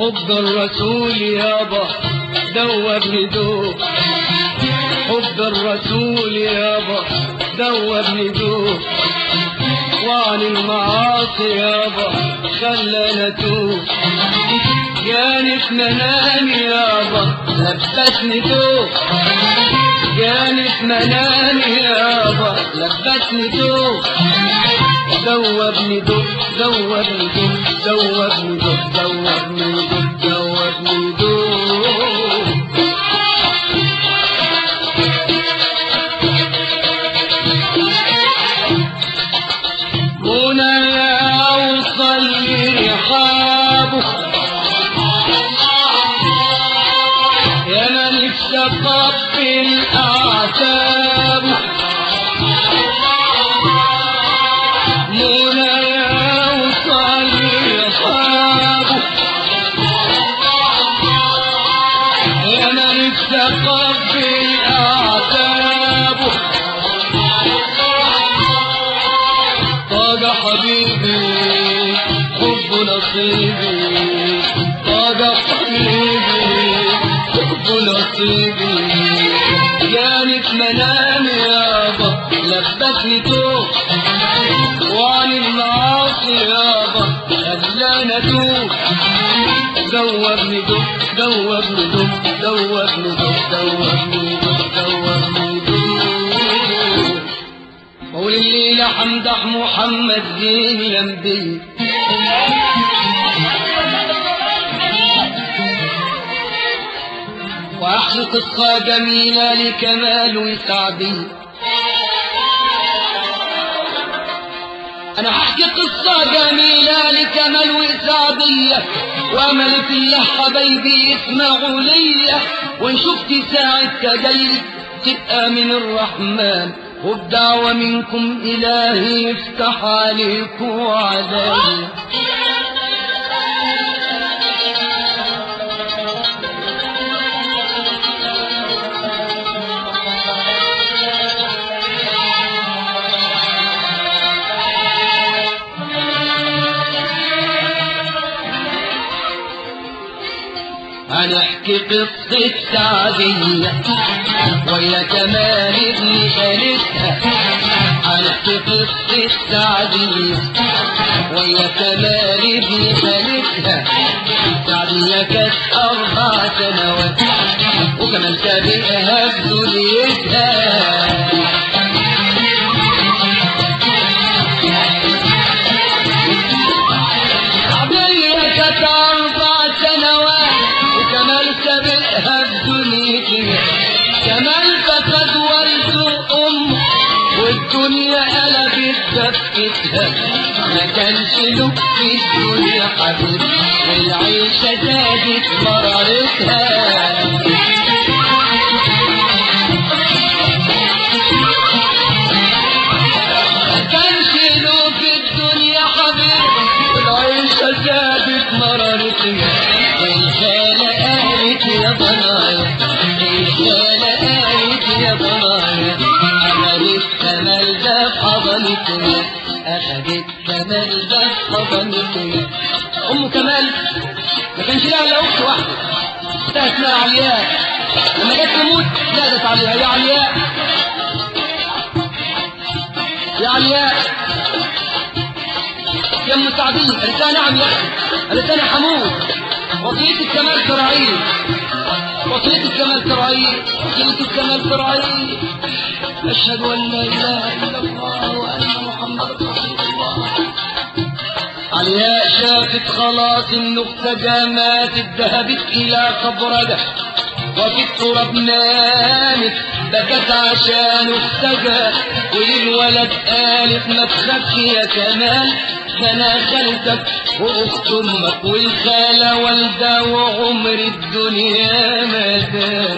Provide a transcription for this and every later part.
حب الرسول يابا دوبني دوب حب الرسول يابا دوبني دوب وعن المعاصي يابا خلاني اتوب جاني في منامي يابا لبسني دوب جاني في منامي يابا لبسني دوب دوبني دوب دوبني دوب دوبني دوب دوبني دوب دوبني دوب هنا يا أوصل لرحابه يا من استقبل أعتابه هنا يا أوصل لرحابه يا من استقبل أعتابه طاب حبيبي حب نصيبي طاب حبيبي حب نصيبي جاني في منامي يابا لبسني توب وعن المعاصي يابا خلاني اتوب دوبني دوب دوبني دوب دوبني دوب دوبني دوب دوبني دوب قول الليلة حمدح محمد زين ينبي وأحكي قصة جميلة لكمال وسعدي أنا هحكي قصة جميلة لكمال وسعدية وأمل في الله حبايبي يسمعوا ليا وإن شفت ساعة تجلي تبقى من الرحمن وبدعوة منكم إلهي يفتح عليك وعليا هنحكي قصة سعدية ويا كمال ابن خالتها هنحكي قصة سعدية ويا كمال ابن خالتها سعدية كانت أربع سنوات وكمان سابقها بذريتها عبية كانت أربع سنوات وكمال سابقها بدنيتها كمال فسد والد أم والدنيا قلبت دفتها ما كانش له في الدنيا حبيب والعيشة زادت مرارتها ما كانش له في الدنيا حبيب والعيشة زادت مرارتها والخالة قالت يا ضنايا الخالة قالت يا ضنايا أخدت كمال ده في حضنتها أخدت كمال ده في حضنتها أم كمال ما كانش لها إلا أخت واحدة اختها اسمها علياء لما جت تموت نادت عليها يا علياء يا علياء يا ام سعدية قالت لها نعم يا اختي قالت انا حمود وصية الكمال تراعيه وصية الكمال تراعيه وصية الكمال تراعيه أشهد أن لا إله إلا الله وأن محمد رسول الله علياء شافت خلاص النقطة ماتت ذهبت إلى قبرها وفي التراب نامت بكت عشان اختجى وللولد قالت ما تخافش يا كمال ده انا خالتك واخت امك والخاله والده وعمر الدنيا ما دام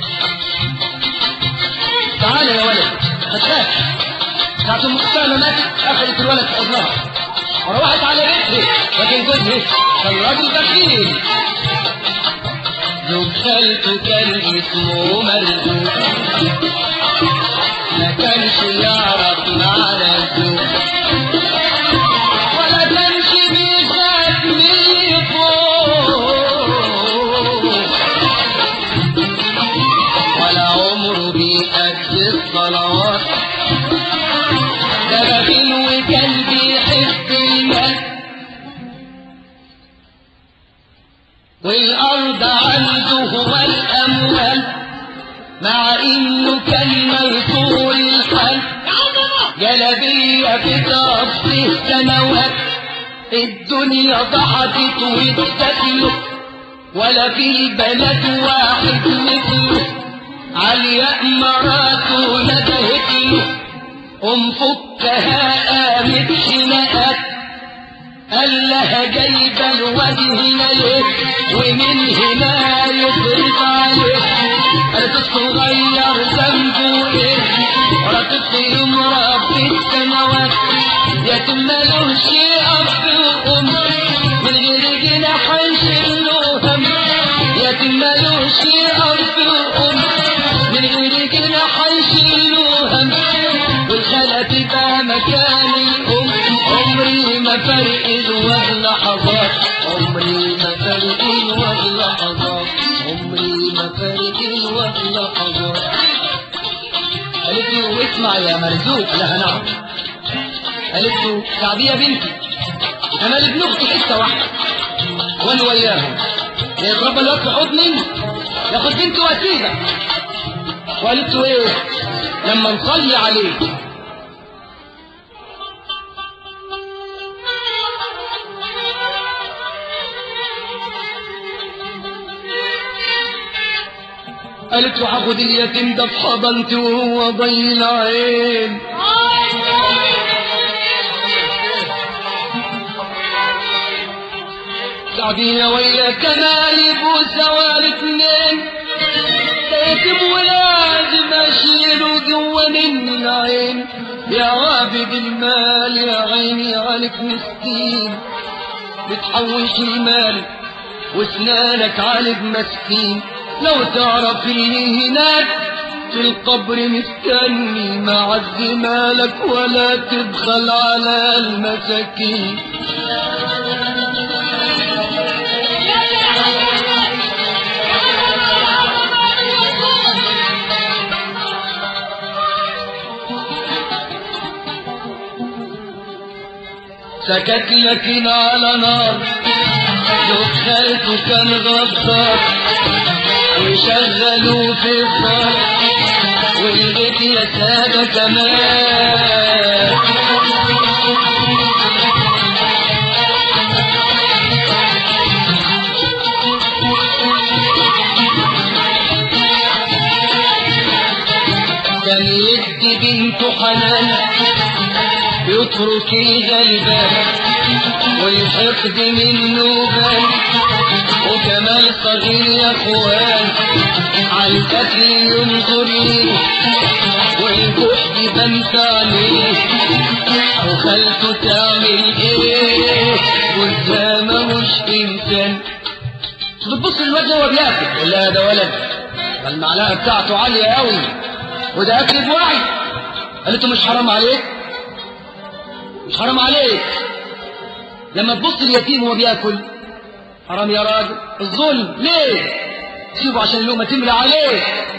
تعال يا ولد ما تخافش ساعة ام اسامه ماتت اخذت الولد في حضنها وروحت على بيتها لكن جوزها كان راجل بخيل زوج خالته كان اسمه مرزوق ما كانش يعرف معنى الزوج ولا كانش بيخاف من الفوق والأرض عنده والأموال مع إنه كان ميسور الحال جلبية بتقضي سنوات الدنيا ضحكت واتكلت ولا في البلد واحد مثله علياء مراته ندهت له ام فكها قامت خناقات قال لها جايبه الوجه هنا ليه ومن هنا يفرض عليه قالت الصغير ذنبه ايه ردت يوم رب السماوات يتم ملوش اب وام من غير جناح يشيل له هم يتم ملوش اب وام من غير جناح يشيل له هم والخالة تبقى مكان الام عمري ما فرق الوقت لحظات عمري ما فرق الوقت لحظات عمري ما فرق الوقت لحظات قالت له اسمع يا مرزوق قال لها نعم قالت له سعدية بنتي انا لابن اختي حته واحده وانا وياهم يتربى الوقت في حضني ياخد بنتي واسيبه وقالت له ايه لما نصلي عليه قالت له هاخد اليتيم ده في حضنتي وهو ضي العين سعدية ويا كمال بوسة اتنين يتم ولازم اشيله جوا من العين يا عابد المال يا عيني عليك مسكين بتحوش المال واسنانك عالج مسكين لو تعرف اللي هناك في القبر مستني ما عز مالك ولا تبخل على المساكين سكت لكن على نار دخلته كان غدار وشغلوا في الصار والبيت يا سادة كمان كان يدي بنته حنان يترك الغلبان والحقد منه بان وكمال صغير يا اخوان عالقتل ينظر ليه والجهد بنت عليه وخالته تعمل ايه والزامة مش انسان بتبص للواد وهو بياكل لا ده ولد ده المعلقه بتاعته عاليه قوي وده اكل بوعي قالت له مش حرام عليك مش حرام عليك لما تبص اليتيم وهو بياكل حرام يا راجل الظلم ليه سيبه عشان اللقمه تملى عليه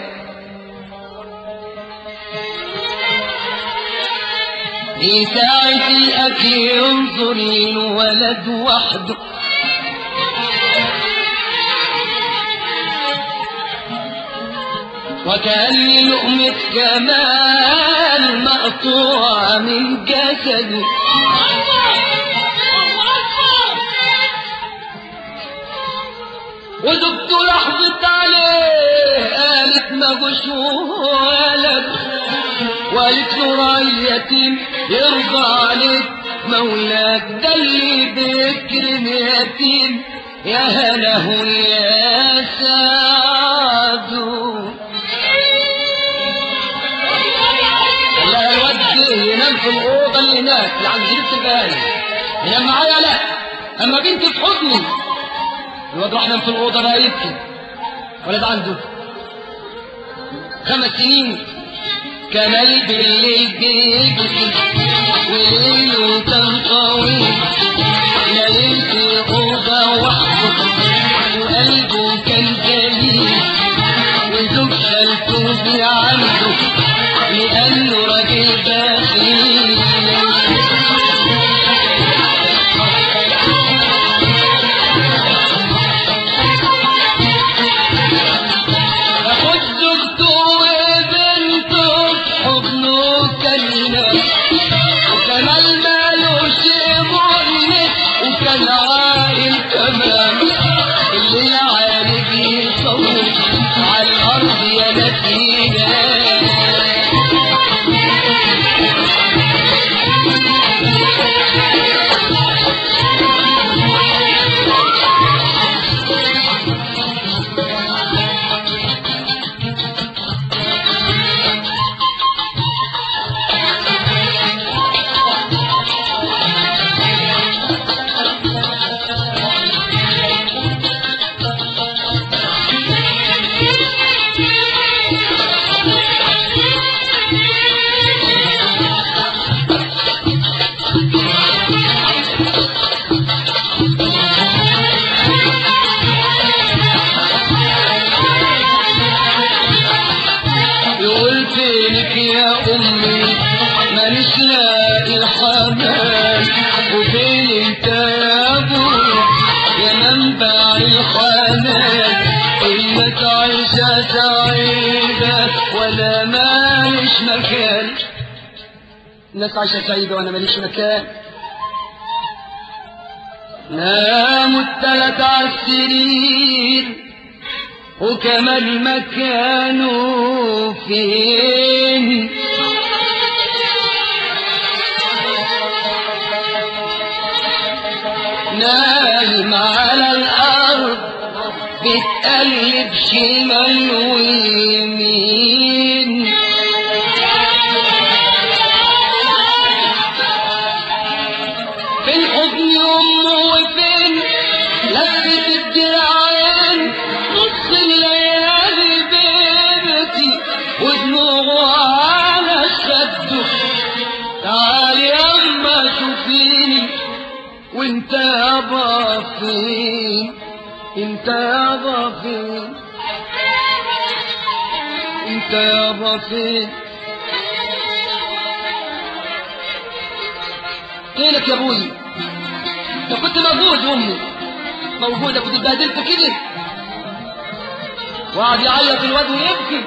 في ساعة الأكل ينظر للولد وحده وكأن لقمة كمال مقطوعة من جسده ودبت لحظة عليه قالت ما جوش ولد وقالت له راي يتيم يرضى عليك مولاك ده اللي بيكرم يتيم يا هله يا سعده لا الواد ينام في الأوضة اللي هناك اللي عند جريدة الباري ينام معايا لا أما بنتي في حضني الواد راح نام في الأوضة بقى يبكي ولد عنده خمس سنين كمال بالليل بيبكي وليله كان طويل ليل في أوضة وحده وقلبه كان جليل وزوج خالته بيعنده لأنه راجل بخيل بقيت عيشة سعيدة ولا ماليش مكان الناس عايشة سعيدة وانا ماليش مكان نام التلات عالسرير وكمان مكانه فين نايم على الأرض بتقلب شمال ويمين فين حضن أمه وفين لفة الدراعين نص الليالي بيبكي ودموعه على خده تعالي أما شوفيني وانت يابا فين انت يابا فين انت يابا فين فينك يا ابوي انت كنت موجود امي موجوده كنت اتبهدلت كده وقعد يعيط الواد ويبكي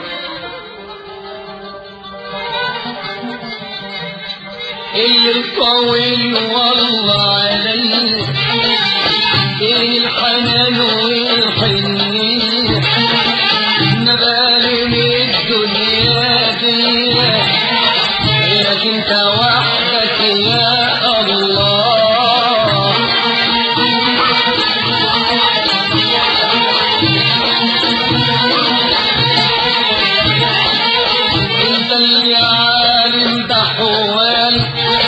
اللي الطويل والله علي ايه الحنان والحنية نبالي من الدنيا دي غيرك انت وحدك يا الله انت اللي عالم بحوالي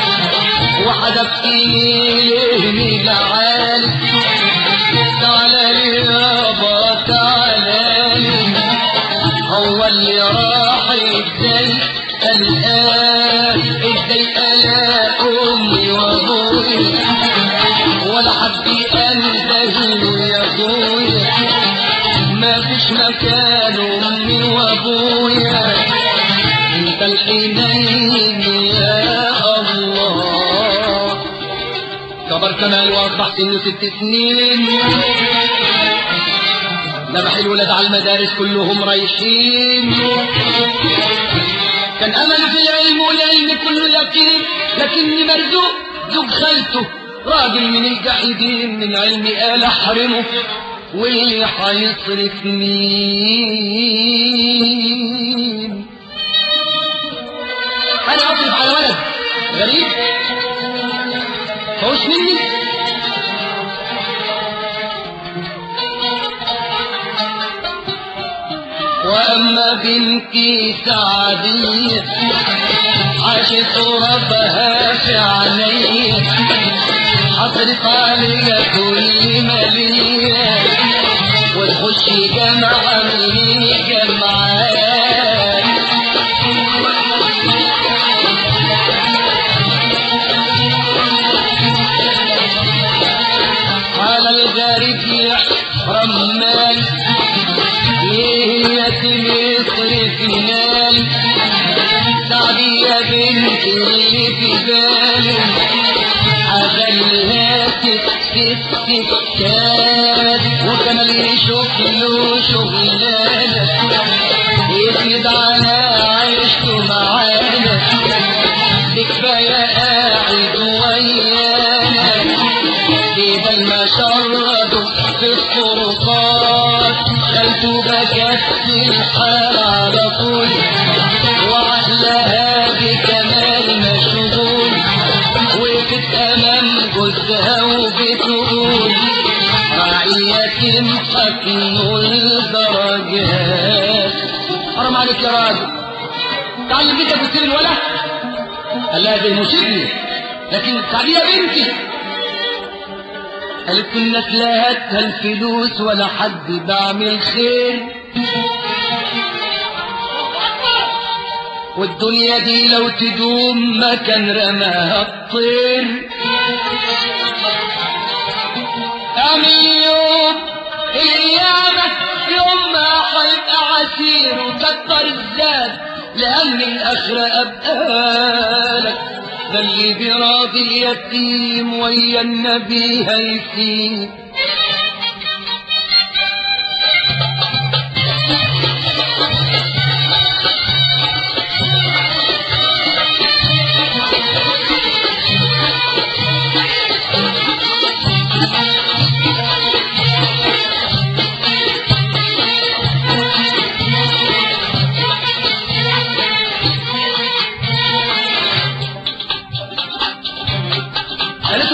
وحدفتني ليه من عالي تعالى لي يابا تعالى لي هو اللي راح ازاي الآن ازاي الا امي وابوي ولا حد ينده يا ابويا ما فيش مكان امي وابويا انت الحنين يا الله كبر كمال واصبح سنه ست سنين ذبح الولاد على المدارس كلهم رايحين كان امل في العلم والعلم كله يقين لكني مرزوق زوج خالته راجل من الجحيدين من علمي قال احرمه واللي هيصرف مين انا اصرف على ولد غريب فوش مني واما بنتي سعدية عاشت ربها في عيني حصرف عليها كل مالية وتخش جامعة من الجامعات على الغريب يحرم مال ليه مصر مال سعدي يا بنت اللي في بالي أخليها تكتب كتاب وكمان يشوف له شغلانة يفيد على عيشته معانا بكفاية قاعد ويانا بدل ما شرده في الطرقات خلته بكت الحال على طول وعقلها بكمال مشغول وقفت امام جوزها وبتقول رعية حكم الدرجات حرام عليك يا راجل تعلم جدا بتصير الولا قال لها ده مصيبني لكن سعدي يا بنتي قالت الناس لا هاتها الفلوس ولا حد بعمل خير والدنيا دي لو تدوم ما كان رماها الطير اعمل يوم القيامة يوم ما هيبقى عسير وكتر الزاد لأن الآخرة أبقى لك ده اللي براضي اليتيم ويا النبي هيسيب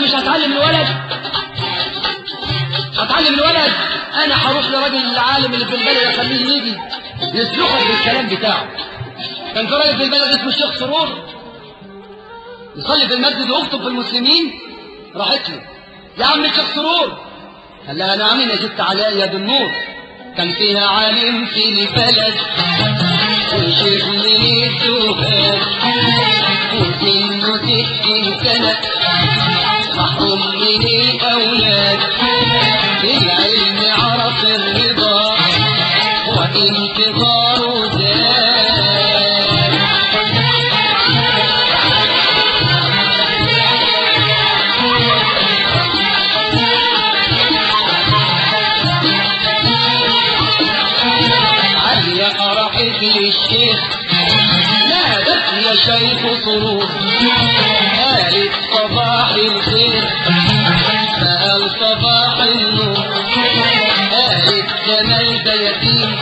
مش هتعلم الولد هتعلم الولد انا هروح لراجل العالم اللي في البلد اخليه يجي يسلخك بالكلام بتاعه كان في راجل في البلد اسمه الشيخ سرور يصلي في المسجد ويخطب في المسلمين راحت له يا عم الشيخ سرور قال لها نعم يا ست علاء بالنور كان فيها عالم في البلد وشيخ من السوهاد وسنه ستين سنة محروم من الأولاد بالعلم عرف الرضا وانتظاره زاد عليا راحت للشيخ نادت يا شيخ سرور قالت صباح الخير فقال صباح النور قالت جمال ده يتيم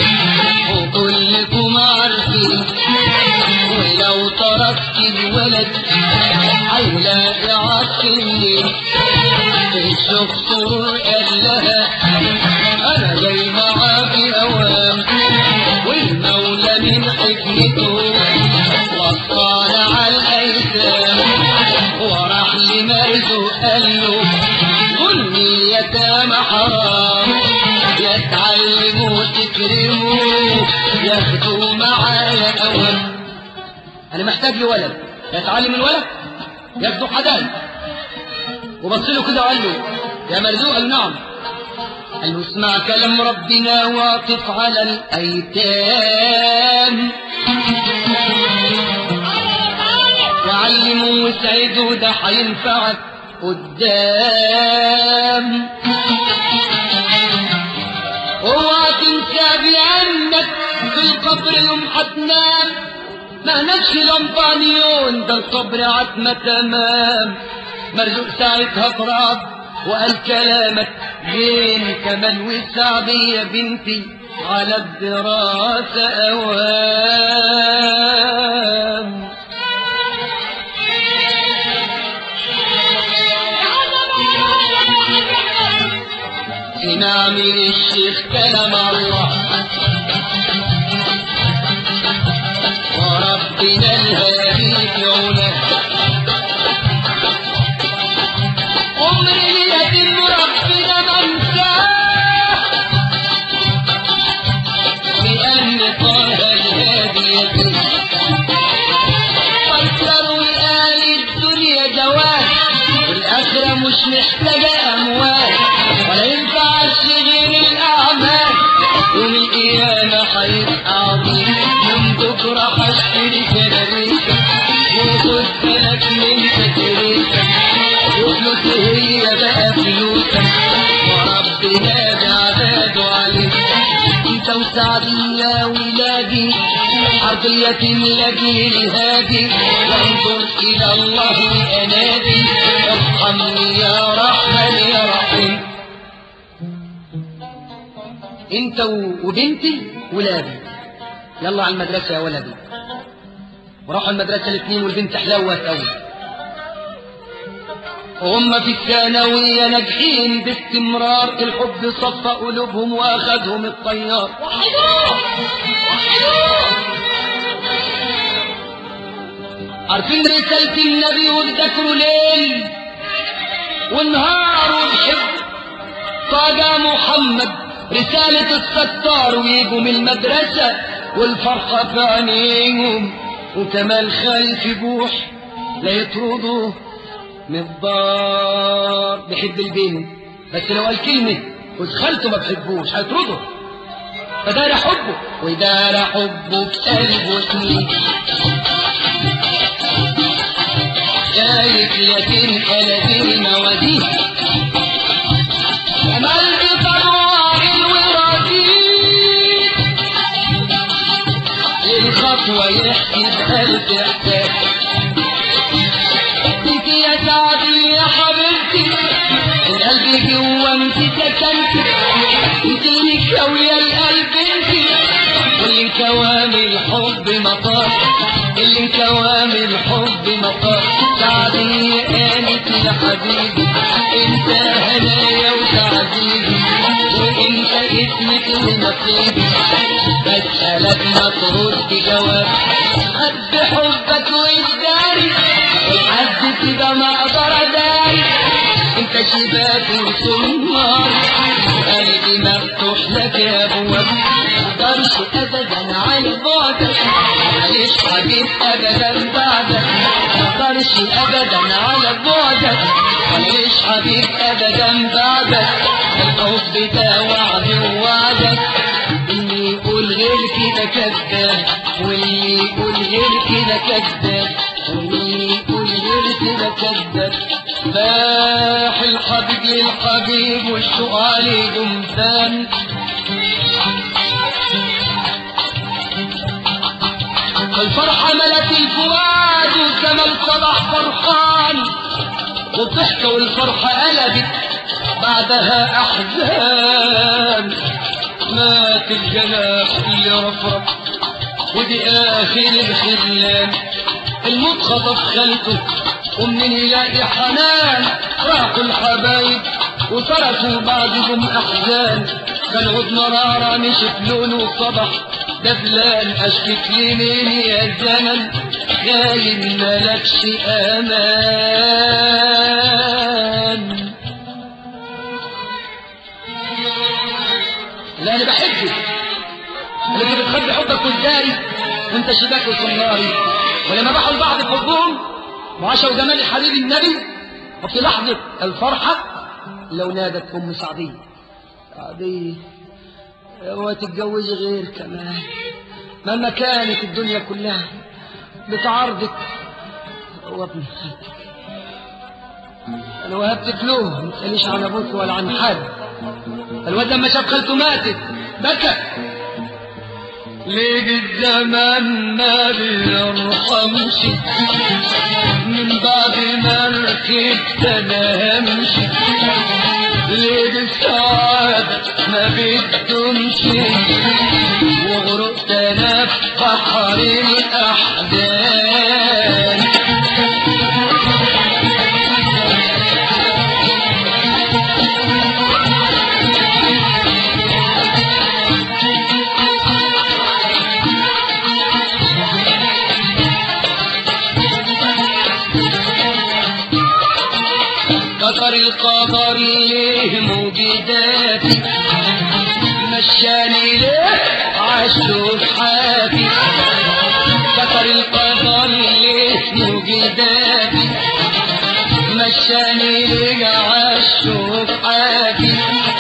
وكلكم عارفين ولو تركت الولد هيلاقي عطف الليل الشيخ سرور قال لها انا جاي معاكي اوام والمولى من حكمته وصانا على الايتام وراح لمرزه قال له ظلم اليتامى حرام يتعلموا تكرموا ياخدوا معايا اوام انا محتاج لولد يتعلم الولد ياخدوا حدان وبص له كده وقال له يا مرزوق قال نعم قال له اسمع كلام ربنا واقف على الايتام وعلمه وسعده ده هينفعك قدام اوعى تنسى بانك في القبر يوم هتنام ما نفش لمبانيون ده القبر عتمة تمام مرزوق ساعتها فراد وقال كلامك زين كمان وسعد يا بنتي على الدراسة أوام نعمل الشيخ كلام الله وربنا الهادي في علاه عمري اليتيم ربنا ما انساه بأن طه الهادي يتيم فكر وقال الدنيا جواد والآخرة مش محتاجة أموال ولا ينفعش غير الأعمال يوم القيامة هيبقى عظيم من بكرة هشتري كراريسة وخد بالك من تكريسة وفلوسي هي بقى فلوسك وربنا بعباده عليك انت وسعدي يا ولادي حرب اليتيم لجي الهادي وانظر الى الله انادي ارحمني يا رحمن يا رحيم انت و- وبنتي ولادي يلا على المدرسة يا ولدي وراحوا المدرسة الاثنين والبنت حلوة قوي وهم في الثانوية ناجحين باستمرار الحب صفى قلوبهم واخدهم الطيار وحدوه وحدوه عارفين رسالة النبي وبذكروا ليل ونهار وبحب طاقة محمد رسالة الستار ويجوا من المدرسة والفرحة في عينيهم وكمال خايف يبوح لا يطردوا من الدار بيحب البنت بس لو قال كلمة وخالته ما بحبوش هيطرده فدار حبه ودار حبه في قلبه سنين شايف يتيم قلبي الموادين أمل بطلوع الوراثين للخطوة يحكي بقلب إحساس انت يا سعدي يا حبيبتي القلب جوا انت سكنتي انت اللي كاوية القلب انت واللي كواني الحب مطار اللي انكوى من الحب مطار سعدي قالت يا حبيبي انت هنايا وتعزيزي وانت اسمك ونصيبي بسألك ما ترد جواب قد حبك وإجداري وحد كده ما أقدر أداري انت شباك وسمار قلبي مفتوح لك يا ابواب مقدرش ابدا عن بعدك معلش حبيب ابدا بعدك مقدرش ابدا على بعدك معلش حبيب ابدا بعدك الحب ده وعد ووعدك اللي يقول غير كده كذاب واللي يقول غير كده كذاب واللي يقول غير كده كذاب باح الحبيب للحبيب والشوق عليه جمثان الفرحة ملت الفؤاد وكمال صباح فرحان والضحكة والفرحة قلبت بعدها أحزان مات الجناح اللي رفرف ودي آخر الخذلان الموت خطف خلقه ومنين يلاقي حنان راحوا الحبايب وتركوا بعضهم أحزان كان عود مرارة مشت لونه صبح دبلان أشكت لمين يا زمن خاين ملكش أمان لا أنا بحبك اللي بتخبي حبك وازاي وانت شباك وصناري ولما راحوا لبعض بحبهم وعاشوا جمال حبيب النبي وفي لحظة الفرحة لو نادت أم سعدية سعدية وتتجوز غير كمان مهما كانت الدنيا كلها بتعارضك هو ابن خالتك انا وهبتك له ما تساليش عن ابوك ولا عن حد الواد لما شاف خالته ماتت بكى ليه الزمان ما بيرحمش من بعد ما ركبت انا همشي ليه السعادة ما بتدومش وغرقت انا في بحر الاحزان قطر القمر ليه موجداتي مشاني ليه عاشوا حافي قطر القمر ليه موجداتي مشاني ليه عاشوا حافي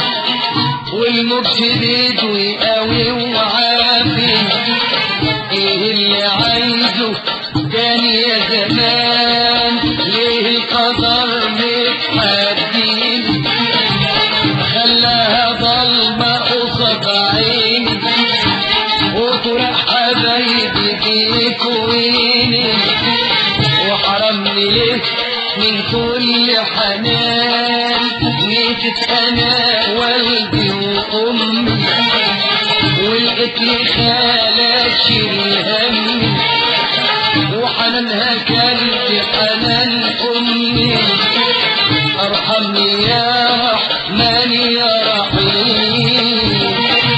والمجتهد ويقاوي وعافي ايه اللي عايزه تاني يا زمان ليه القدر متحدين خلاها ضلمة قصاد عيني وطرح حبايبي فيك ويني وحرمني ليه من كل حنان نسيت انا والدي وامي ولقيت لي خالة شيل همي وحنانها كان في حنان امي ارحمني يا رحمن يا رحيم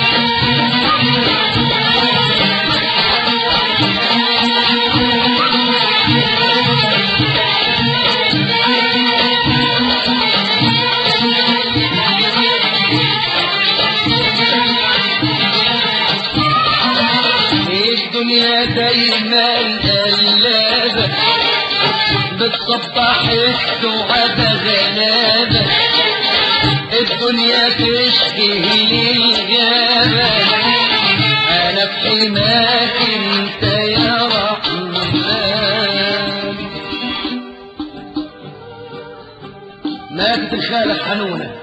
الدنيا دايما قلابة بتصبح السعاد غلابة الدنيا تشبه للغابة أنا في حماك أنت يا رحمن ماتت الخالة الحنونة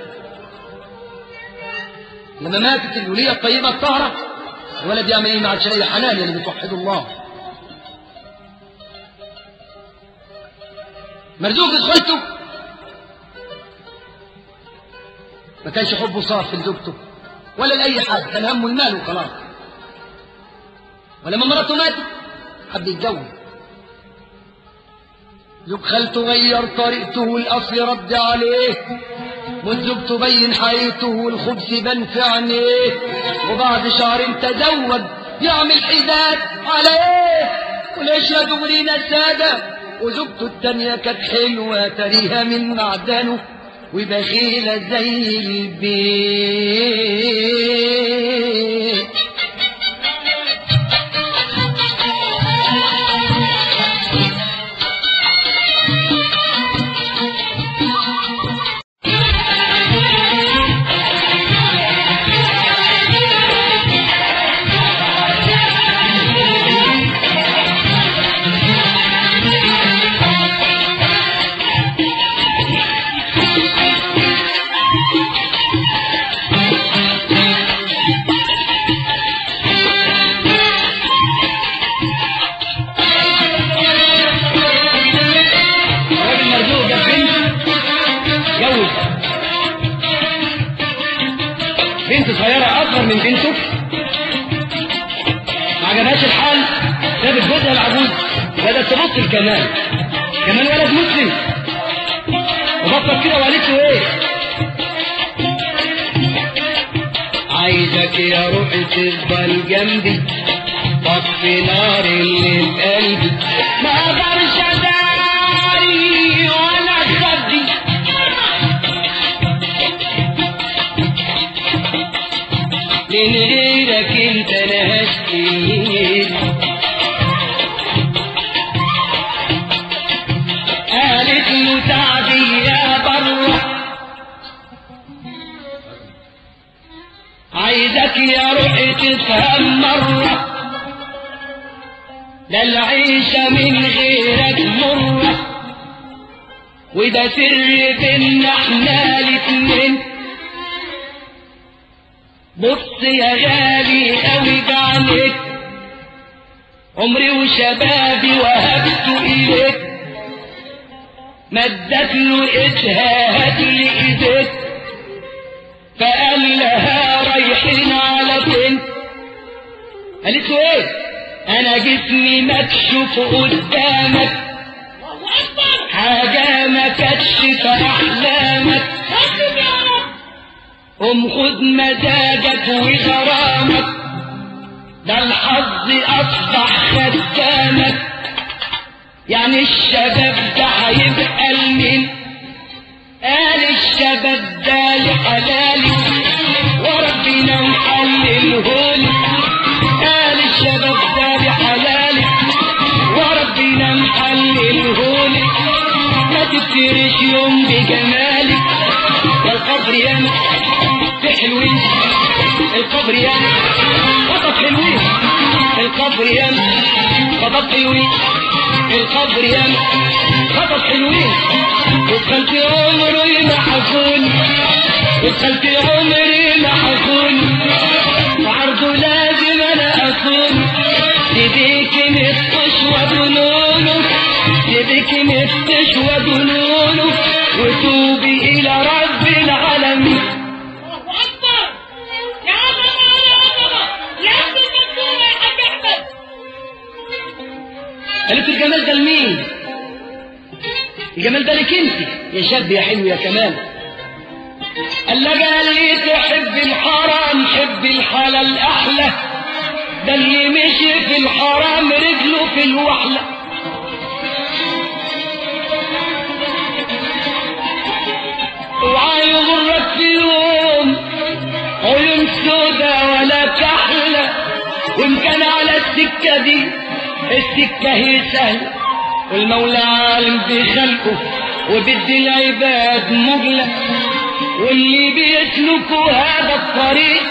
لما ماتت الولية الطيبة الطاهرة الولد يعمل ايه مع الشريعة حنان اللي بتوحدوا الله مرزوق اخوته ما كانش حبه صاف لزوجته ولا لأي حد كان همه المال وخلاص ولما مراته ماتت حب يتجوز زوج خالته غير طريقته والأصل رد عليه والزوج تبين حقيقته والخبز بان في عينيه وبعد شهرين تزوج يعمل حداد عليه وليش يا دغرينا السادة وزوجته التانية كانت حلوة تريها من معدنه وبخيلة زي البيت راجل مرزوق جاب بنت جوز بنت صغيرة أصغر من بنته ما عجبهاش الحال سابت جوزها العجوز بدأت تبص لكمال كمان ولد مسلم وبطل كده وقالت له ايه عايزك يا روحي تفضل جنبي طفي نار اللي في قلبي ما اقدرش اداري ولا اخبي من غيرك انت انا هشكي قالت له تعدي يا بره عايزك يا روحي تفهم مرة ده العيشة من غيرك مرة وده سر بينا احنا الاتنين بص يا غالي قوي بعليك عمري وشبابي وهبته إليك مدت له ايدها هات لي ايديك فقال لها رايحين على فين قالت له ايه انا جسمي مكشوف قدامك الله أكبر حاجة ما كانتش في احلامك أكبر يا رب قوم خد مزاجك وغرامك ده الحظ اصبح خدامك يعني الشباب ده هيبقى لمين قال الشباب ده لحلالي وربنا محللهولي قال الشباب ده لحلالي وربنا محللهولي ما تفترش يوم بجمالك يا القبر ياما في حلوين القبر ياما خطط حلوين القبر ياما خطط حلوين القبر ياما خطط حلوين ودخلت عمري ما حكون ودخلت عمري ما حكون وعرضه لازم انا اكون يديك نفتش وجنونه يديك نفتش وجنونه وتوبي الى رب العالمين الله أكبر يا عظمة يا عظمة يا عبد المنصور يا حاج أحمد قالت الجمال ده لمين الجمال ده لك انت يا شاب يا حلو يا كمال قال لك قال لي تحب الحرام حب الحلال احلى ده اللي مشي في الحرام رجله في الوحله اوعى يغرك في يوم عيون سودا ولا كحله وان كان على السكه دي السكه هي سهله والمولى عالم في خلقه وبدي العباد مجلة واللي بيسلكوا هذا الطريق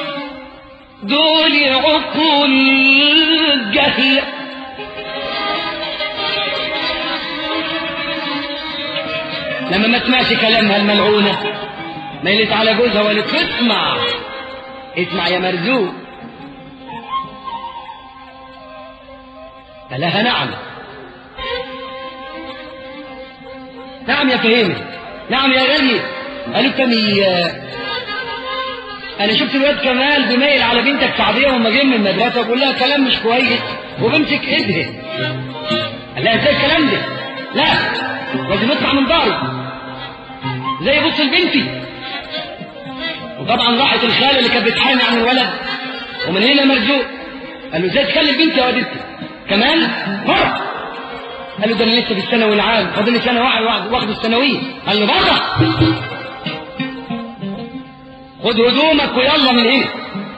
دول عقول جهلة لما ما تسمعش كلامها الملعونة ميلت على جوزها وقالت له اسمع اسمع يا مرزوق قال لها نعم نعم يا فهيمة نعم يا غالية قالوا كمي انا شفت الواد كمال بيميل على بنتك سعدية وهم جايين من المدرسة وبقول لها كلام مش كويس وبمسك ايدها قال لها ازاي الكلام ده لا لازم يطلع من داره زي يبص لبنتي وطبعا راحت الخاله اللي كانت بتحامي عن الولد ومن هنا مرزوق قال له ازاي تكلم بنتي يا وديتي كمان مرة قال له ده انا لسه في الثانوي العام فاضل لي سنه واحد واحد واخد الثانويه قال له بره خد هدومك ويلا من هنا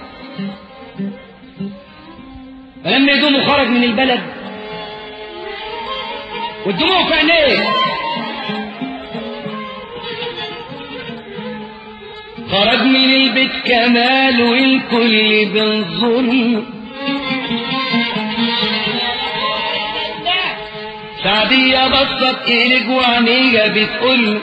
فلما هدومه خرج من البلد والدموع في عينيه خرج من البيت كمال والكل بنظر سعدية بصت إليك وعينيها بتقول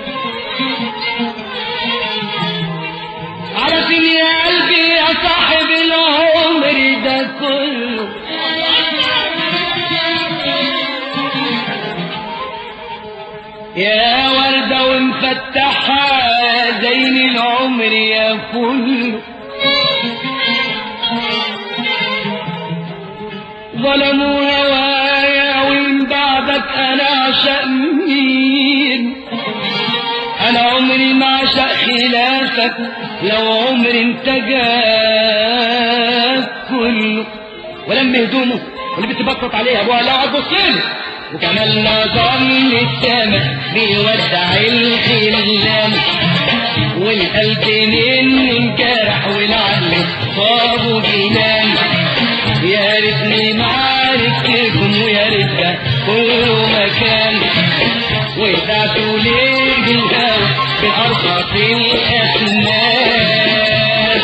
على فين يا قلبي يا صاحب العمر ده كله يا وردة ومفتحة زين العمر يا فل ظلموا هوايا ومن بعدك انا عشق مين انا عمري ما عشق خلافك لو عمر انت جاك كله ولم هدومه واللي بتبسط عليها ابوها لو هتبصيله وكمان نظر للسما بيودع الخلان والقلب منه انجرح والعقل صابه جنان يا ريتني معارككم ويا ريت ده كله مكان ودعتوا ليه بالهوى بأرخص الأثمان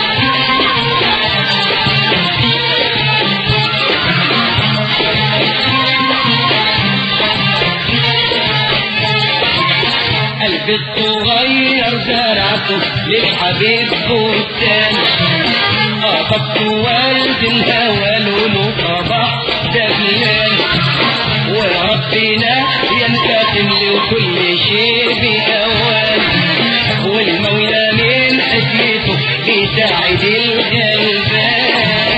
قلب الصغير زرعته للحبيب بستان قطفت ورد الهوى لونه صباح دبلان وربنا ينتقم لكل شيء بأوان والمولى من حكمته بيساعد الغلبان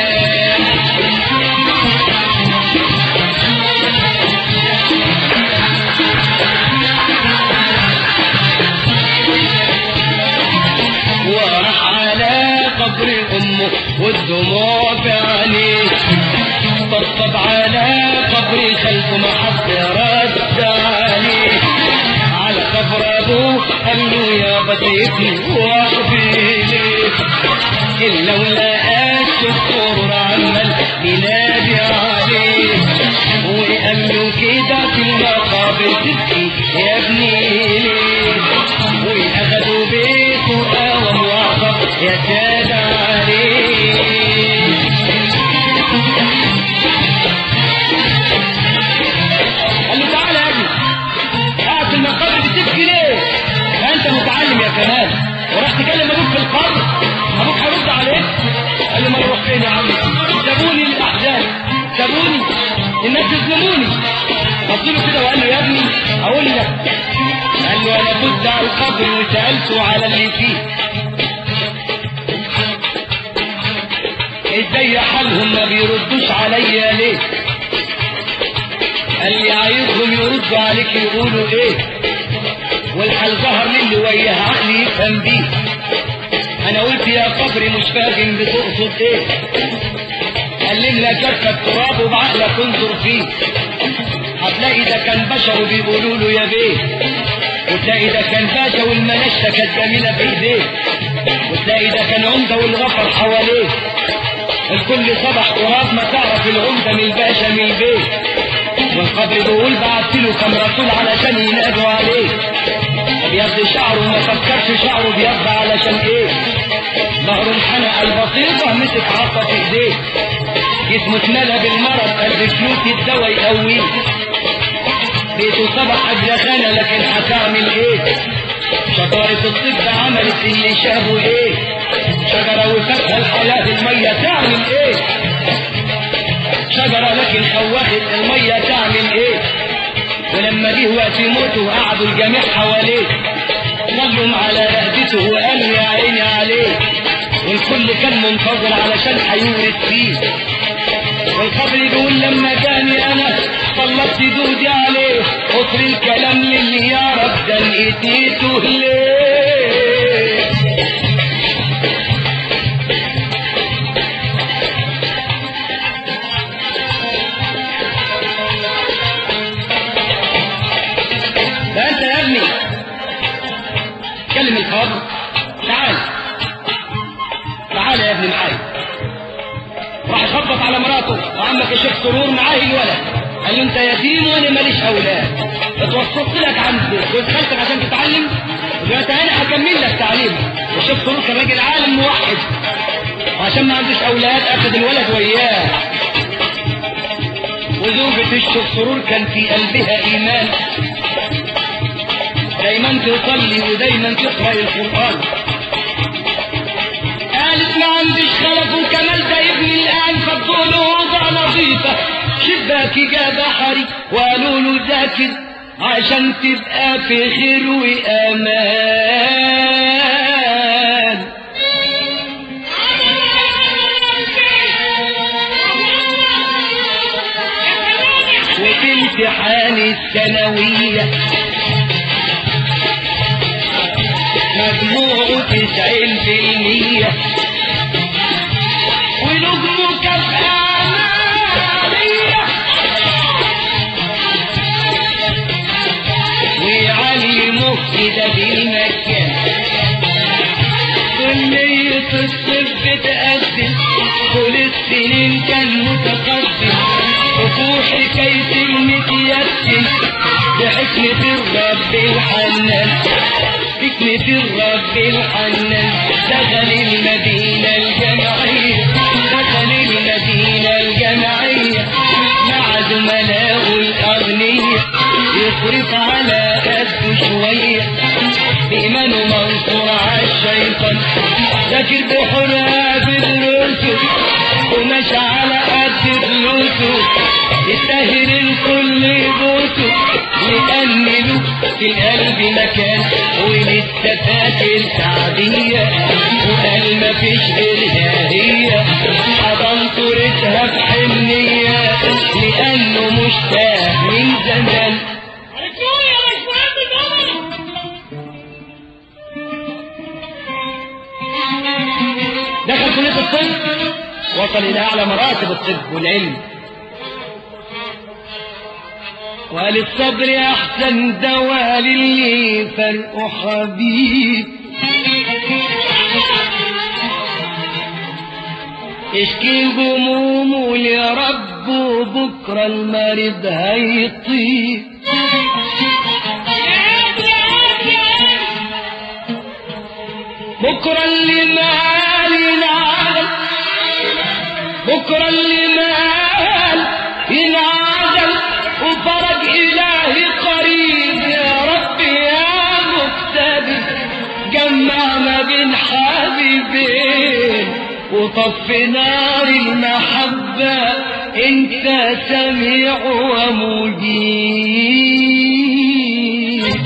وراح على قبر امه والدموع في عينيه طبطب على قبر خلفه ما حد رد عليه على قبر ابوه قال له يا بطيتي واقفيني الا ولقاش السرور عمال بينادي عليه وقال له كده في المقابر تبكي يا ابني ليه واخدوا بيته قوم وعصب يا ساد عليه قال له تعالى يا ابني قاعد في المقابر بتبكي ليه؟ انت متعلم يا كمال وراح تكلم ابوك في القبر ابوك هيرد عليك قال له ما اروح فين يا عم سابوني الاحزان سابوني الناس يظلموني بص له كده وقال له يا ابني اقول لك قال له انا كنت على القبر وسالته على اللي فيه ازاي حالهم ما بيردوش عليا ليه قال لي عايزهم يردوا عليك يقولوا ايه والحال ظهر للي وياه عقلي يفهم بيه انا قلت يا قبري مش فاهم بتقصد ايه قلل لك كفك تراب وبعقلك انظر فيه هتلاقي ده كان بشر وبيقولوا له يا بيه وتلاقي ده كان باشا والمنشة كانت جميلة في ايديه وتلاقي ده كان عمدة والغفر حواليه الكل صبح تراب ما تعرف العمدة من الباشا من البيت والقبر بيقول بعت له كم رسول علشان ينادوا عليه ابيض شعره ما فكرش شعره بيض علشان ايه ظهر الحنقة البسيطة مسك عصا في ايديه جسمه اتملى بالمرض قد فلوس الدواء يقويه بيته صبح أجلخانة لكن هتعمل ايه شطارة الطب عملت اللي شافه ايه شجرة وفاكهة الحياة المية تعمل ايه شجرة لكن خوخت المية تعمل ايه ولما جه وقت موته قعدوا الجميع حواليه صلوا على رقبته وقالوا يا عيني عليه والكل كان منتظر علشان هيورث فيه والقبر بيقول لما جاني انا سلطت دودي عليه قطر الكلام للي يعرف دنقتيته ليه ده انت يا ابني كلم القاضي تعال تعال يا ابني معايا راح يخبط على مراته وعمك يا شيخ سرور معاه الولد قال له انت يتيم وانا ماليش اولاد اتوسطت لك عند جوز خالتك عشان تتعلم ودلوقتي انا هكمل لك تعليم الشيخ سرور كان راجل عالم موحد وعشان ما عندوش اولاد اخذ الولد وياه وزوجة الشيخ سرور كان في قلبها ايمان دايما تصلي ودايما تقرا القران قالت ما عنديش خلف وكمال ده ابني الان فضوا له اوضه نظيفه شباك جاب حري وقالوا له ذاكر عشان تبقى في خير وامان وفي امتحان الثانوية مجموعه تسعين في المية وله مكافأة مالية ويعلمه كده بالمجان كلية الطب بتقدم كل السنين كان متقدم وفوق حكاية المتيسم بحكمة الرب الحنان حكمة الرب الحنان دخل المدينة الجامعية دخل المدينة الجامعية مع زملائه الأغنياء يصرف على قده شوية بإيمانه منصور على الشيطان ذاكر بحرها بدروسه وماشي على قد فلوسه يستاهل الكل يبوسه لأن له في القلب مكان ولسه فاكر سعدية وقال مفيش غيرها هي حضن صورتها في حنية لأنه مشتاق من زمان عرفتوه يا باشمهندس عمر دخل كلية الطب وصل إلى أعلى مراتب الطب والعلم وقال الصبر أحسن دواء للي فرقه حبيب اشكي همومه لرب بكرة المريض هيطيب بكرة اللي مال ينعدل بكرة اللي مال ينعدل وفرج إلهي قريب يا رب يا مقتدر جمع ما بين حبيبين وطف نار المحبة انت سميع ومجيب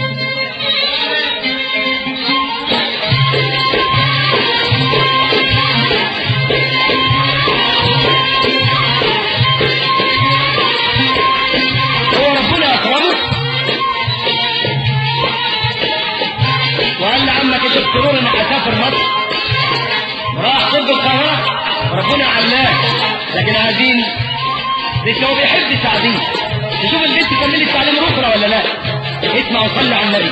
هو ربنا اكرمه وقال لعمك يا شيخ سرور انا هسافر مصر راح طب القاهره ربنا علاه لكن عايزين لسه هو بيحب سعدين نشوف البنت كملت تعليم الاخرى ولا لا اسمع وصلي على النبي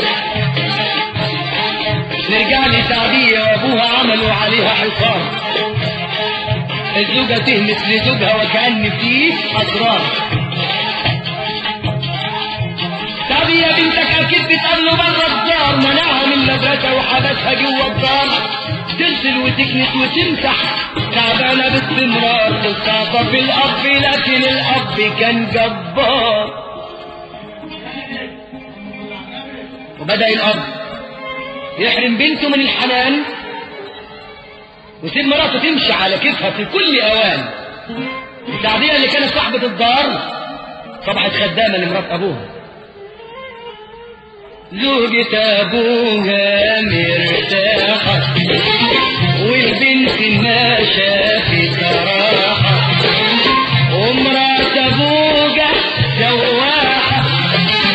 نرجع لسعدية وابوها عملوا عليها حصار الزوجة تهمس لزوجها وكأن فيه أسرار سعدية بنتك أكيد بتقابله بره الدار منعها من المدرسة وحبسها جوه الدار تغسل وتكنس وتمسح تعبانة باستمرار تستعطف الأب لكن الأب كان جبار وبدأ الأب يحرم بنته من الحنان ويسيب مراته تمشي على كتفها في كل أوان السعدية اللي كانت صاحبة الدار صبحت خدامة لمرات أبوها زوجة أبوها مرتاحة والبنت ما شافت راحة ومرات أبوها سواحة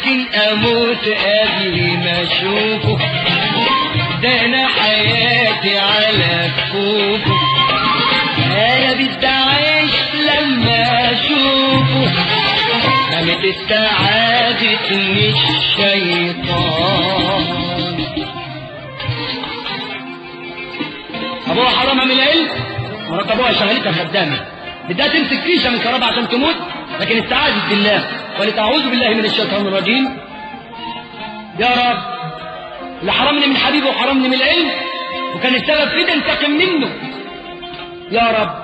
يمكن اموت قبل ما اشوفه ده انا حياتي على كفوفه انا بدي اعيش لما اشوفه قامت استعاذتني الشيطان ابوها حرامها من العلم مرات ابوها شغلتها خدامه بدها تمسك ريشه من كهرباء عشان تموت لكن استعاذت بالله قالت اعوذ بالله من الشيطان الرجيم يا رب اللي حرمني من حبيبي وحرمني من العلم وكان السبب في ده انتقم منه يا رب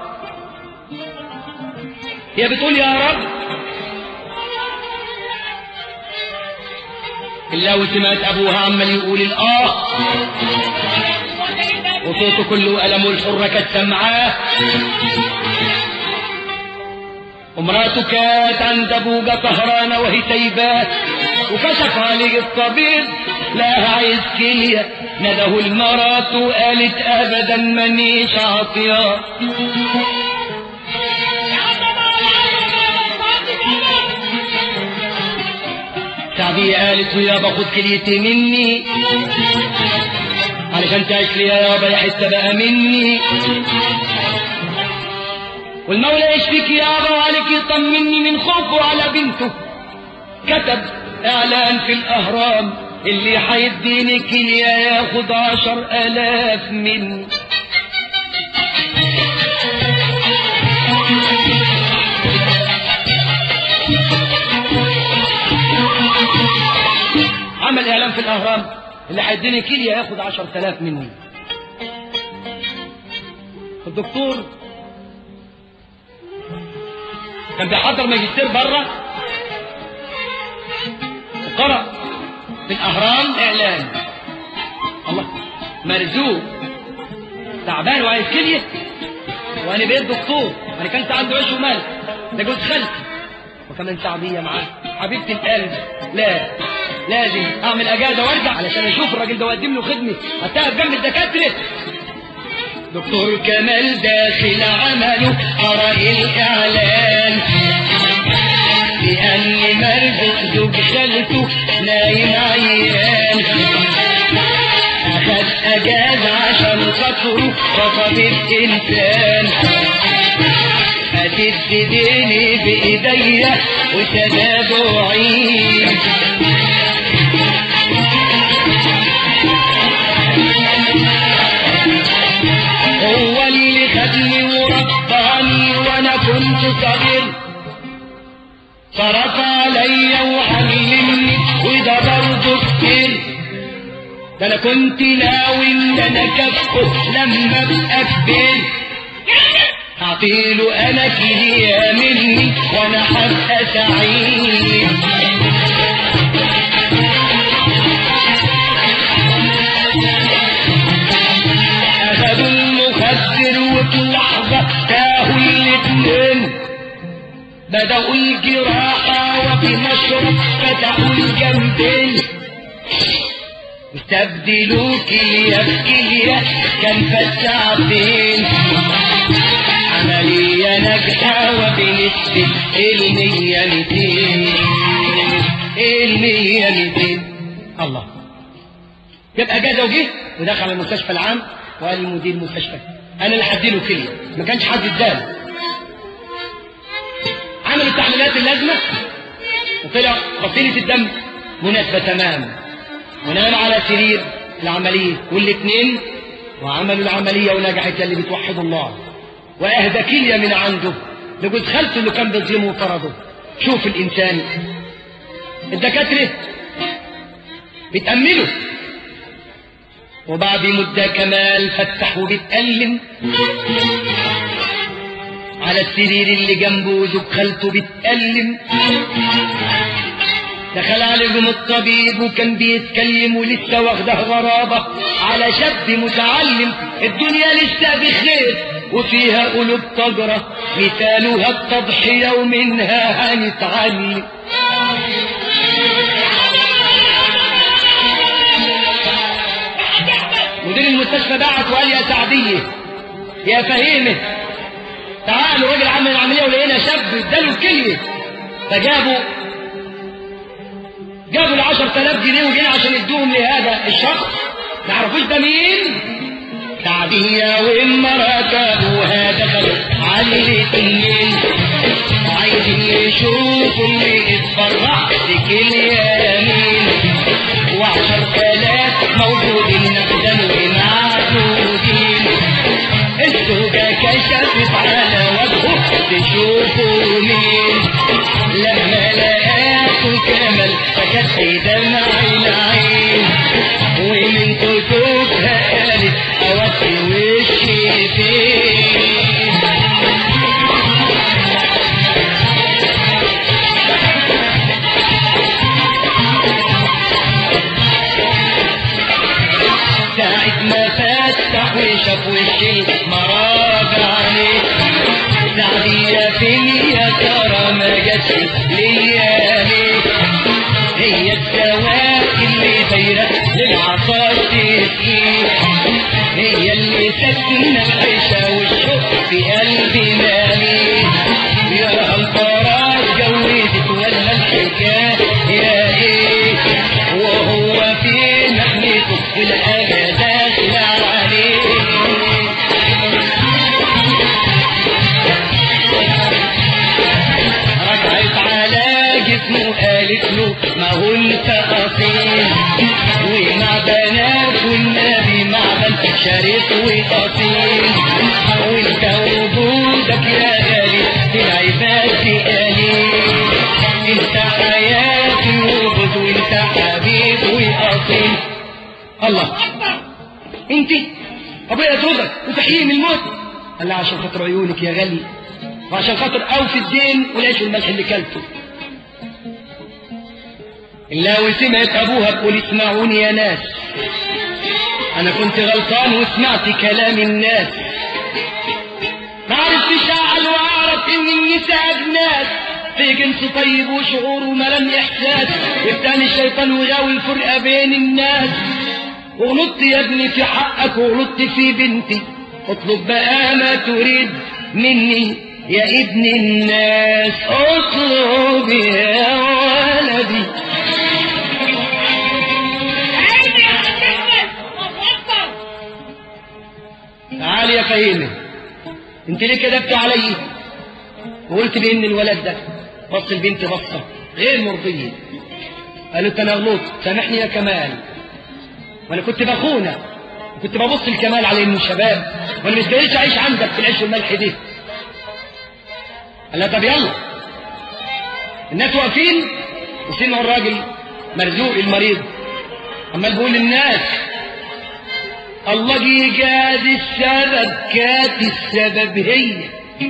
هي بتقول يا رب إلا وسمعت أبوها عمال يقول الآه وصوته كله ألم الحرة كانت سمعاه ومراته كانت عند أبوها سهرانة وهي سايباه وكشف عليه الطبيب لا عايز كلية نده المرات وقالت أبدا مانيش عاطياه سعدية قالت له يابا خد كليتي مني علشان تعيش لي يا يابا يحس بقى مني والمولى يشفيك يابا وعليك يطمني من خوفه على بنته كتب اعلان في الاهرام اللي هيديني كلية ياخد عشر الاف مني عمل اعلان في الاهرام اللي هيديني كلية ياخد عشر تلاف مني الدكتور كان بيحضر ماجستير بره وقرأ في الأهرام إعلان الله مرزوق تعبان وعايز كلية وأنا بقيت دكتور أنا كنت عنده عيش ومال ده جوز خالتي وكمان سعدية معاه حبيبتي القلب لا لازم أعمل أجازة وأرجع علشان أشوف الراجل ده وأقدم له خدمة هتقف جنب الدكاترة دكتور كمال داخل عمله قرأ الإعلان بأن مرزق زوج خالته نايم عيان أخد أجازة عشان خاطره رفض الإنسان هتد ديني بإيديا وتتابعين هو اللي خدني ورباني وانا كنت صغير صرف عليا وعلمني وده برضه كتير ده انا كنت ناوي ان انا كفه لما ابقى كبير هعطيله انا كليه مني وانا هبقى سعيد أخذوا المخدر وفي لحظة تاهوا الاتنين بدأوا الجراحة وفي مشرب فتحوا الجنبين استبدلوا كلية بكلية كان فات ساعتين عملية ناجحة وبنسبة المية ميتين المية ميتين الله جاب اجازه وجه ودخل المستشفى العام وقال لمدير المستشفى انا اللي هديله كليه ما كانش حد اداله عملوا التحليلات اللازمه وطلع غسيله الدم مناسبه تمام ونام على سرير العمليه والاثنين وعملوا العمليه ونجحت اللي بتوحد الله واهدى كليه من عنده لجوز خالته اللي كان بيظلمه وطرده شوف الانسان الدكاتره بتأمله وبعد مدة كمال فتح وبتألم على السرير اللي جنبه زوج خالته بتألم دخل عليهم الطبيب وكان بيتكلم ولسه واخده غرابة على شاب متعلم الدنيا لسه بخير وفيها قلوب تجرة مثالها التضحية ومنها هنتعلم مدير المستشفى بعت وقال يا سعدية يا فهيمة تعالوا راجل عمل العملية ولقينا شاب اداله الكلية فجابوا جابوا ال 10000 جنيه وجينا عشان يدوهم لهذا الشخص ما يعرفوش ده مين سعدية وامرأة أبوها دخلوا على الاتنين عايزين يشوفوا اللي اتفرح بك اليمين وعشر آلاف موجودين نقدا ومعدودين الزوجة كشفت على وجهه تشوفوا مين لما لقاته كمل فكت دمع العين ومن كتبها قالت أودي وشي فين ساعة ما فتح وشاف وشي مراجع عليه سعدية فين يا ترى ما جاتش ليا ليه هي الدواء اللي دايرة للعطاش تسقيه هي اللي سكنة العيشة والشوق في قلبي مالي يا هل ترى اتجوزت ولا الحكاية يا ايه وهو في نحلته في الحاجة داخلة عليه رجعت على جسمه قالت له ما هو انت اصيل ومع بنات والنبي معدن شريف واصيل وانت وجودك يا غالي في العباد قليل انت حياتي وجود وانت حبيب واصيل الله انت ابويا يطردك وتحييه من الموت قال لها عشان خاطر عيونك يا غالي وعشان خاطر اوفي الدين والعيش والملح اللي كلته لو سمعت ابوها تقول اسمعوني يا ناس انا كنت غلطان وسمعت كلام الناس ما عرفتش اعقل واعرف ان النساء اجناس في جنس طيب وشعور وملام احساس والتاني الشيطان وغاوي الفرقه بين الناس وغلطت يا ابني في حقك وغلطت في بنتي اطلب بقى ما تريد مني يا ابن الناس اطلب يا ولدي عيني يا حبيبي اتفضل تعالي يا فهيمة انت ليه كذبت علي وقلت لي ان الولد ده بص البنت بصة غير مرضية قالت انا غلطت سامحني يا كمال وانا كنت بخونة كنت ببص الكمال على انه شباب وانا مش جايش اعيش عندك في العيش والملح دي قال لها طب يلا الناس واقفين وسمعوا الراجل مرزوق المريض عمال بيقول للناس الله جاز السبب كانت السبب هي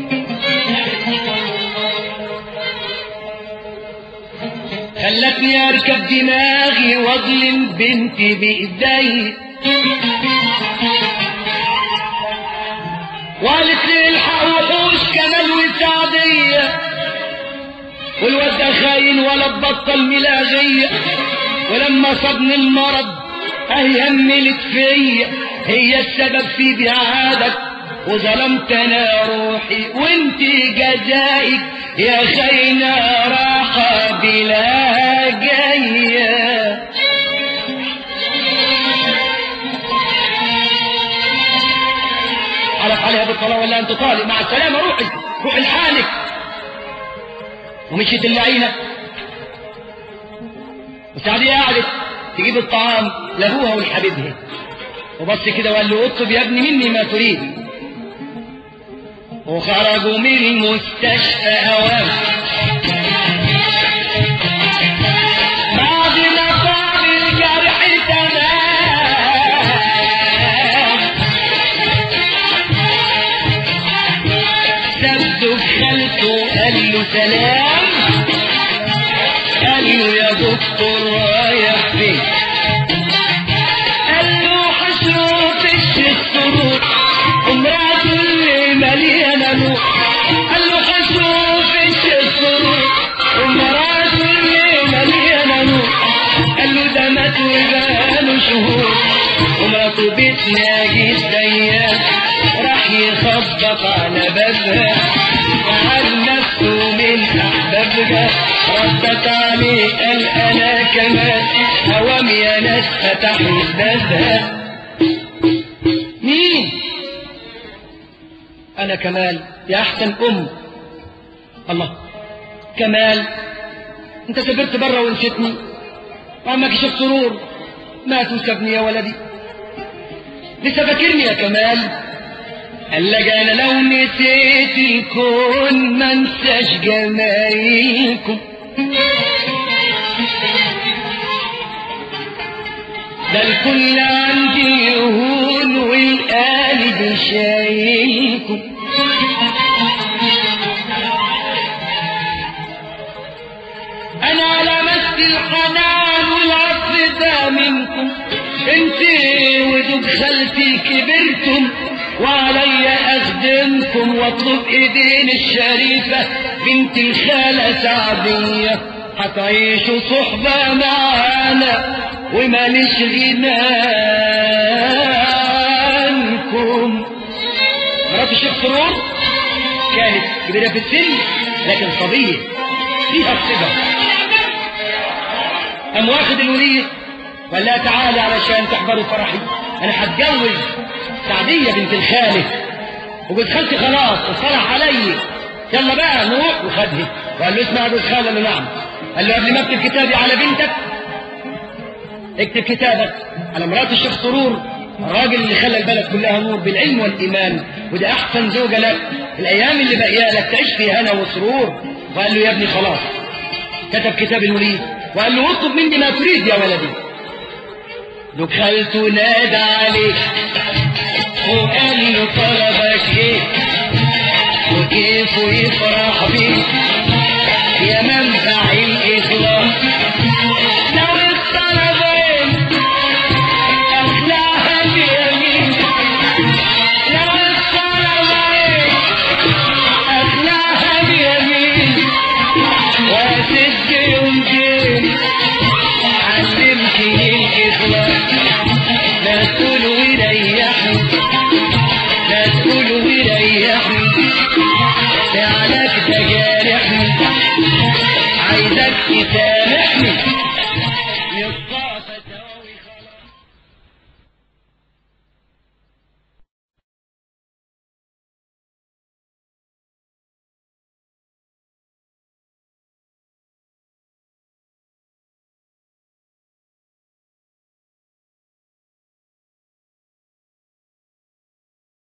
خلتني اركب دماغي واظلم بنتي بايدي وقالت لي الحق وحوش كمال وسعدية والواد ده خاين ولا تبطل ملاغية ولما صابني المرض اهي هملت فيا هي السبب في بعادك وظلمت انا روحي وانت جزائك يا خاينة راحة بلا جاية حلف عليها بالطلاق ولا انت طالق مع السلامة روحي روحي لحالك ومشيت اللعينة وسعدية قعدت تجيب الطعام لابوها ولحبيبها وبص كده وقال له اطلب يا ابني مني ما تريد وخرجوا من المستشفى اوام بعد ما صار الجرح تمام سبته خالته قال له سلام قال له يا دكتور رايح فين قال له حشوف السرور امراته اللي مليانه نور قال له حشوف السرور امراته اللي مليانه نور قال له ده مات وبقاله شهور ومراته بتناجي الديان راح يخبط على بابها وعاد نفسه من احبابها ردت عليه قال انا كمان هوام يا ناس فتح الباب مين انا كمال يا احسن ام الله كمال انت سافرت بره ونسيتني وعمك شيخ سرور مات وسابني يا ولدي لسه فاكرني يا كمال قال لك انا لو نسيت الكون ما انساش جمايلكم ده الكل عندي يهون والقلب شايلكم انا لمست الحنان والعطف ده منكم انت ودوب خالتي كبرتم وعليا اخدمكم واطلب ايدين الشريفة بنت الخالة سعدية هتعيشوا صحبة معانا وماليش غنى عنكم مرات الشيخ سرور كانت كبيرة في السن لكن صبية فيها الصبر قام واخد الوليد وقال لها تعالي علشان تحضروا فرحي انا هتجوز سعديه بنت الخالة وجوز خالتي خلاص اصطلح علي يلا بقى نروح وخدها وقال له اسمع يا جوز خالة قال له نعم قال له قبل ما اكتب كتابي على بنتك اكتب كتابك على مرات الشيخ سرور الراجل اللي خلى البلد كلها نور بالعلم والايمان وده احسن زوجه لك الايام اللي باقيه لك تعيش فيها هنا وسرور وقال له يا ابني خلاص كتب كتاب الوليد وقال له اطلب مني ما تريد يا ولدي دخلت نادى عليك وقال له طلبك ايه وكيف يفرح بيك يا منبع الإذ